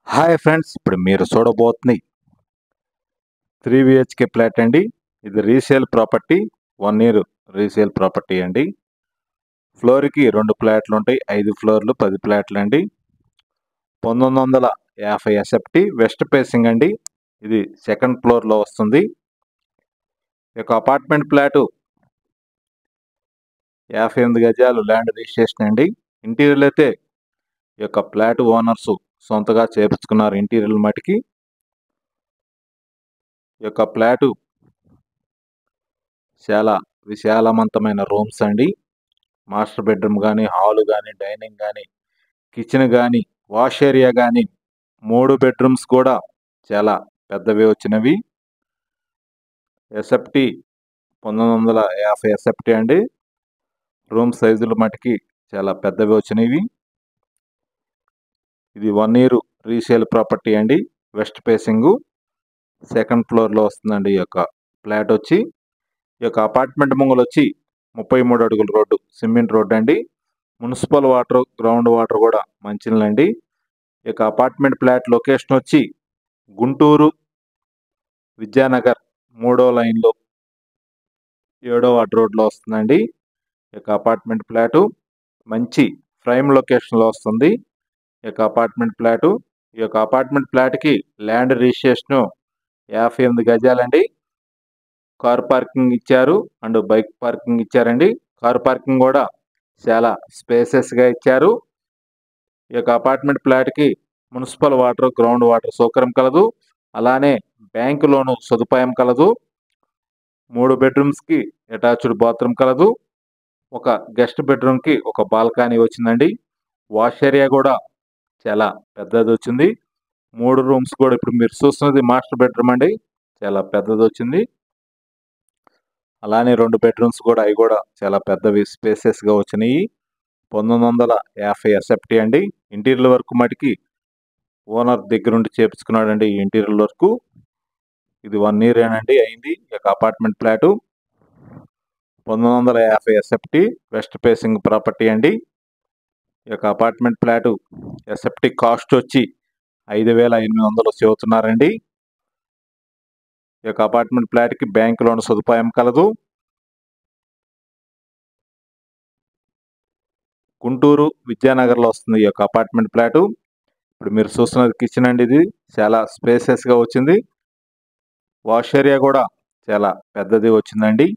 hi friends ఇప్పుడు మీరు చూడబోతుంది three BHK flat అండి ఇది resale property one year resale property అండి ఫ్లోర్కి రెండు ఫ్లాట్లు ఉంటాయి ఐదు ఫ్లోర్లు పది ఫ్లాట్లు అండి పంతొమ్మిది వందల యాభై ఎస్ఎఫ్టీ వెస్ట్ ఫేసింగ్ అండి ఇది సెకండ్ ఫ్లోర్లో వస్తుంది ఈ యొక్క అపార్ట్మెంట్ ఫ్లాటు యాభై ఎనిమిది గజాలు ల్యాండ్ రిజిస్ట్రేషన్ అండి ఇంటీరియర్ అయితే ఈ యొక్క ఫ్లాట్ ఓనర్స్ సొంతగా చేపించుకున్నారు ఇంటీరియర్ మటుకి ఈ యొక్క ఫ్లాటు చాలా విశాలవంతమైన రూమ్స్ అండి మాస్టర్ బెడ్రూమ్ కానీ హాల్ కానీ డైనింగ్ కానీ కిచెన్ కానీ వాష్ ఏరియా కానీ మూడు బెడ్రూమ్స్ కూడా చాలా పెద్దవి వచ్చినవి ఎస్ఎఫ్టి పంతొమ్మిది వందల యాభై ఎస్ఎఫ్టి అండి రూమ్ సైజులు మటుకి చాలా పెద్దవి వచ్చినవి ఇది వన్ ఇయర్ రీసేల్ ప్రాపర్టీ అండి వెస్ట్ ఫేసింగ్ సెకండ్ ఫ్లోర్లో వస్తుందండి ఈ యొక్క ఫ్లాట్ వచ్చి ఈ యొక్క అపార్ట్మెంట్ ముంగలు వచ్చి ముప్పై మూడు అడుగుల రోడ్డు సిమెంట్ రోడ్డు అండి మున్సిపల్ వాటర్ గ్రౌండ్ వాటర్ కూడా మంచిదండి ఈ యొక్క అపార్ట్మెంట్ ఫ్లాట్ లొకేషన్ వచ్చి గుంటూరు విద్యానగర్ మూడో లైన్లో ఏడో వార్డ్ రోడ్లో వస్తుందండి ఈ యొక్క అపార్ట్మెంట్ ఫ్లాటు మంచి ప్రైమ్ లొకేషన్లో వస్తుంది ఈ యొక్క అపార్ట్మెంట్ ఫ్లాటు ఈ యొక్క అపార్ట్మెంట్ ఫ్లాట్కి ల్యాండ్ రిజిస్ట్రేషన్ యాభై ఎనిమిది గజాలండి కార్ పార్కింగ్ ఇచ్చారు అండ్ బైక్ పార్కింగ్ ఇచ్చారండి కార్ పార్కింగ్ కూడా చాలా స్పేసెస్గా ఇచ్చారు ఈ యొక్క అపార్ట్మెంట్ ఫ్లాట్కి మున్సిపల్ వాటర్ గ్రౌండ్ వాటర్ సౌకర్యం కలదు అలానే బ్యాంకు లోను సదుపాయం కలదు మూడు బెడ్రూమ్స్కి అటాచ్డ్ బాత్రూమ్ కలదు ఒక గెస్ట్ బెడ్రూమ్కి ఒక బాల్కనీ వచ్చిందండి వాష్ ఏరియా కూడా చాలా పెద్దది వచ్చింది మూడు రూమ్స్ కూడా ఇప్పుడు మీరు చూస్తున్నది మాస్టర్ బెడ్రూమ్ అండి చాలా పెద్దది వచ్చింది అలానే రెండు బెడ్రూమ్స్ కూడా అవి కూడా చాలా పెద్దవి స్పేసెస్గా వచ్చినాయి పంతొమ్మిది వందల యాభై ఎస్ఎఫ్టీ అండి ఇంటీరియర్ వర్క్ మటుకి ఓనర్ దగ్గరుండి చేపించుకున్నాడండి ఈ ఇంటీరియర్ వర్క్ ఇది వన్ ఇయర్ ఏనండి అయింది ఈ యొక్క అపార్ట్మెంట్ ఫ్లాటు పంతొమ్మిది వందల యాభై ఎస్ఎఫ్టీ వెస్ట్ ఫేసింగ్ ప్రాపర్టీ అండి ఈ యొక్క అపార్ట్మెంట్ ఫ్లాటు ఎస్ఎఫ్టీ కాస్ట్ వచ్చి ఐదు వేల ఎనిమిది వందలు చెబుతున్నారండి ఈ యొక్క అపార్ట్మెంట్ ఫ్లాట్కి బ్యాంక్ లోన్ సదుపాయం కలదు గుంటూరు విద్యానగర్లో వస్తుంది ఈ యొక్క అపార్ట్మెంట్ ఫ్లాటు ఇప్పుడు మీరు చూస్తున్నది కిచెన్ అండి ఇది చాలా స్పేసెస్గా వచ్చింది వాష్ ఏరియా కూడా చాలా పెద్దది వచ్చిందండి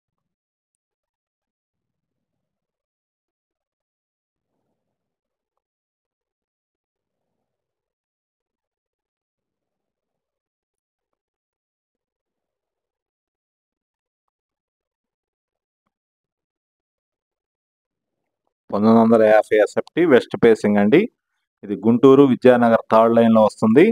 పంతొమ్మిది వందల యాభై ఎస్ఎఫ్టీ వెస్ట్ ఫేసింగ్ అండి ఇది గుంటూరు విద్యానగర్ థర్డ్ లైన్లో వస్తుంది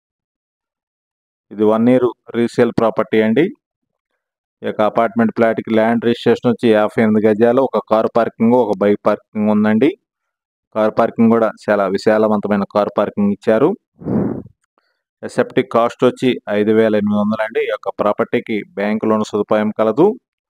ఇది వన్ ఇయర్ రీసేల్ ప్రాపర్టీ అండి ఈ యొక్క అపార్ట్మెంట్ ఫ్లాట్కి ల్యాండ్ రిజిస్ట్రేషన్ వచ్చి యాభై ఎనిమిది గజాలు ఒక కార్ పార్కింగ్ ఒక బైక్ పార్కింగ్ ఉందండి కార్ పార్కింగ్ కూడా చాలా విశాలవంతమైన కార్ పార్కింగ్ ఇచ్చారు ఎస్ఎఫ్టీ కాస్ట్ వచ్చి ఐదు వేల ఎనిమిది వందలు అండి ఈ యొక్క ప్రాపర్టీకి బ్యాంకు లోన్ సదుపాయం కలదు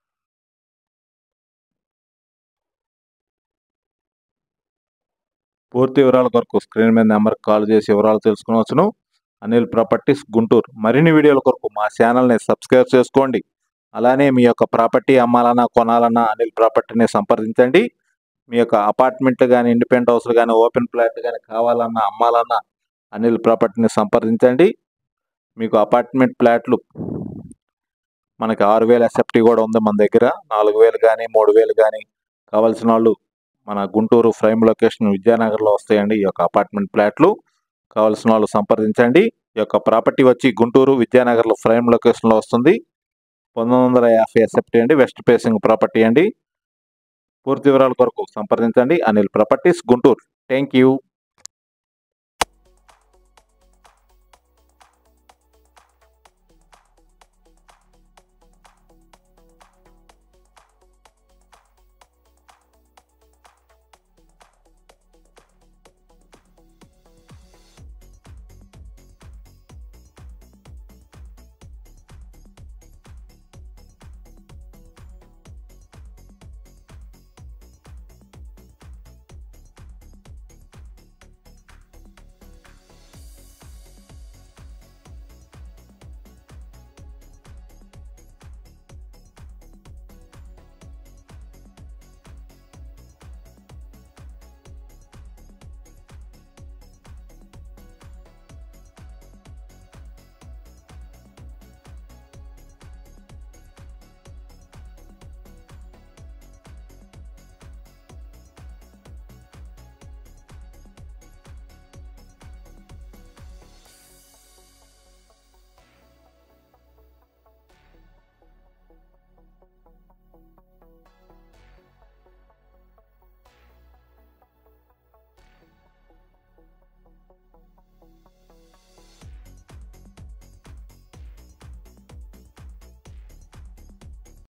పూర్తి వివరాల కొరకు స్క్రీన్ మీద నెంబర్కి కాల్ చేసి వివరాలు తెలుసుకోవచ్చును అనిల్ ప్రాపర్టీస్ గుంటూరు మరిన్ని వీడియోల కొరకు మా ఛానల్ని సబ్స్క్రైబ్ చేసుకోండి అలానే మీ యొక్క ప్రాపర్టీ అమ్మాలన్నా కొనాలన్నా అనిల్ ప్రాపర్టీని సంప్రదించండి మీ యొక్క అపార్ట్మెంట్ కానీ ఇండిపెండెంట్ హౌస్లు కానీ ఓపెన్ ఫ్లాట్ కానీ కావాలన్నా అమ్మాలన్నా అనిల్ ప్రాపర్టీని సంప్రదించండి మీకు అపార్ట్మెంట్ ఫ్లాట్లు మనకి ఆరు వేల ఎస్ఎఫ్టీ కూడా ఉంది మన దగ్గర నాలుగు వేలు కానీ మూడు వేలు కానీ కావాల్సిన వాళ్ళు మన గుంటూరు ఫ్రైమ్ లొకేషన్ విద్యానగర్లో వస్తాయండి ఈ యొక్క అపార్ట్మెంట్ ఫ్లాట్లు కావాల్సిన వాళ్ళు సంప్రదించండి ఈ యొక్క ప్రాపర్టీ వచ్చి గుంటూరు విద్యానగర్లో ఫ్రైమ్ లొకేషన్లో వస్తుంది పంతొమ్మిది వందల యాభై ఎస్ఎఫ్టీ అండి వెస్ట్ ఫేసింగ్ ప్రాపర్టీ అండి పూర్తి వివరాల కొరకు సంప్రదించండి Anil properties Guntur thank you